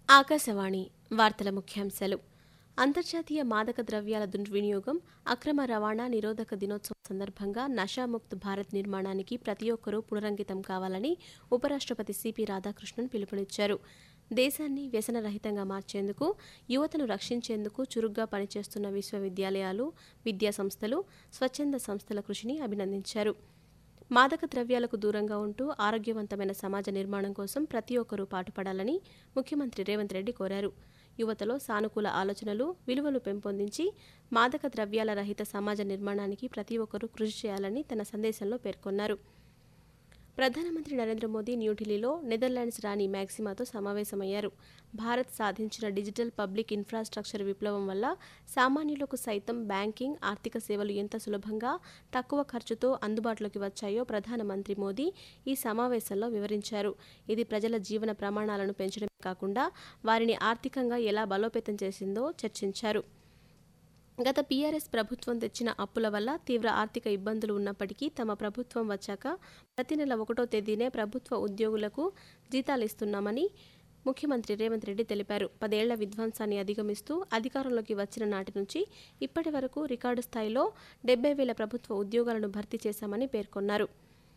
ఆకాశవాణి వార్తల ముఖ్యాంశాలు అంతర్జాతీయ మాదక ద్రవ్యాల దుర్వినియోగం అక్రమ రవాణా నిరోధక దినోత్సవం సందర్భంగా నషాముక్త్ భారత్ నిర్మాణానికి ప్రతి ఒక్కరూ పునరంకితం కావాలని ఉపరాష్ట్రపతి సిపి రాధాకృష్ణన్ పిలుపునిచ్చారు దేశాన్ని వ్యసనరహితంగా మార్చేందుకు యువతను రక్షించేందుకు చురుగ్గా పనిచేస్తున్న విశ్వవిద్యాలయాలు విద్యా సంస్థలు స్వచ్ఛంద సంస్థల కృషిని అభినందించారు మాదక ద్రవ్యాలకు దూరంగా ఉంటూ ఆరోగ్యవంతమైన సమాజ నిర్మాణం కోసం ప్రతి ఒక్కరూ పాటుపడాలని ముఖ్యమంత్రి రేవంత్ రెడ్డి కోరారు యువతలో సానుకూల ఆలోచనలు విలువలు పెంపొందించి మాదక ద్రవ్యాల రహిత సమాజ నిర్మాణానికి ప్రతి ఒక్కరూ కృషి చేయాలని తన సందేశంలో పేర్కొన్నారు ప్రధానమంత్రి నరేంద్ర మోదీ న్యూఢిల్లీలో నెదర్లాండ్స్ రాణి మ్యాక్సిమాతో సమావేశమయ్యారు భారత్ సాధించిన డిజిటల్ పబ్లిక్ ఇన్ఫ్రాస్ట్రక్చర్ విప్లవం వల్ల సామాన్యులకు సైతం బ్యాంకింగ్ ఆర్థిక సేవలు ఎంత సులభంగా తక్కువ ఖర్చుతో అందుబాటులోకి వచ్చాయో ప్రధానమంత్రి మోదీ ఈ సమావేశంలో వివరించారు ఇది ప్రజల జీవన ప్రమాణాలను పెంచడమే కాకుండా వారిని ఆర్థికంగా ఎలా బలోపేతం చేసిందో చర్చించారు గత పీఆర్ఎస్ ప్రభుత్వం తెచ్చిన అప్పుల వల్ల తీవ్ర ఆర్థిక ఇబ్బందులు ఉన్నప్పటికీ తమ ప్రభుత్వం వచ్చాక ప్రతి నెల ఒకటో తేదీనే ప్రభుత్వ ఉద్యోగులకు జీతాలు ఇస్తున్నామని ముఖ్యమంత్రి రేవంత్ రెడ్డి తెలిపారు పదేళ్ల విధ్వంసాన్ని అధిగమిస్తూ అధికారంలోకి వచ్చిన నాటి నుంచి ఇప్పటి వరకు రికార్డు స్థాయిలో డెబ్బై వేల ప్రభుత్వ ఉద్యోగాలను భర్తీ చేశామని పేర్కొన్నారు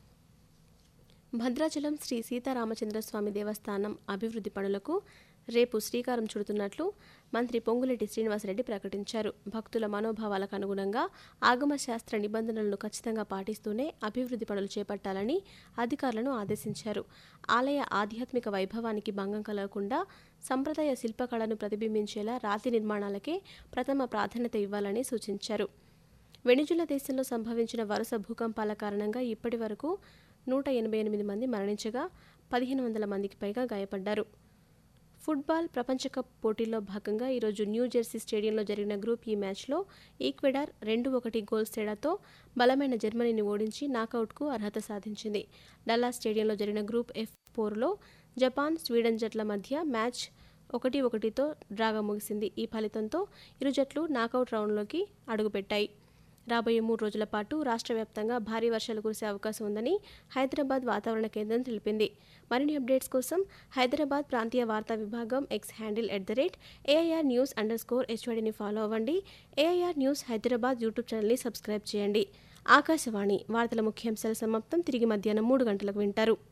భద్రాచలం శ్రీ సీతారామచంద్రస్వామి దేవస్థానం అభివృద్ధి పనులకు రేపు శ్రీకారం చుడుతున్నట్లు మంత్రి పొంగులేటి శ్రీనివాసరెడ్డి ప్రకటించారు భక్తుల మనోభావాలకు అనుగుణంగా ఆగమ శాస్త్ర నిబంధనలను ఖచ్చితంగా పాటిస్తూనే అభివృద్ధి పనులు చేపట్టాలని అధికారులను ఆదేశించారు ఆలయ ఆధ్యాత్మిక వైభవానికి భంగం కలగకుండా సంప్రదాయ శిల్పకళను ప్రతిబింబించేలా రాతి నిర్మాణాలకే ప్రథమ ప్రాధాన్యత ఇవ్వాలని సూచించారు వెనిజులా దేశంలో సంభవించిన వరుస భూకంపాల కారణంగా ఇప్పటి వరకు నూట ఎనభై ఎనిమిది మంది మరణించగా పదిహేను వందల మందికి పైగా గాయపడ్డారు ఫుట్బాల్ ప్రపంచ కప్ పోటీల్లో భాగంగా ఈరోజు న్యూ జెర్సీ స్టేడియంలో జరిగిన గ్రూప్ ఈ మ్యాచ్లో ఈక్వెడార్ రెండు ఒకటి గోల్స్ తేడాతో బలమైన జర్మనీని ఓడించి నాకౌట్కు అర్హత సాధించింది డల్లా స్టేడియంలో జరిగిన గ్రూప్ ఎఫ్ ఫోర్లో జపాన్ స్వీడన్ జట్ల మధ్య మ్యాచ్ ఒకటి ఒకటితో డ్రాగా ముగిసింది ఈ ఫలితంతో ఇరు జట్లు నాకౌట్ రౌండ్లోకి అడుగుపెట్టాయి రాబోయే మూడు రోజుల పాటు రాష్ట్ర వ్యాప్తంగా భారీ వర్షాలు కురిసే అవకాశం ఉందని హైదరాబాద్ వాతావరణ కేంద్రం తెలిపింది మరిన్ని అప్డేట్స్ కోసం హైదరాబాద్ ప్రాంతీయ వార్తా విభాగం X handle at the rate AIR news underscore హెచ్వడిని ఫాలో అవ్వండి ఏఐఆర్ న్యూస్ హైదరాబాద్ యూట్యూబ్ ఛానల్ని సబ్స్క్రైబ్ చేయండి ఆకాశవాణి వార్తల ముఖ్యాంశాల సమాప్తం తిరిగి మధ్యాహ్నం మూడు గంటలకు వింటారు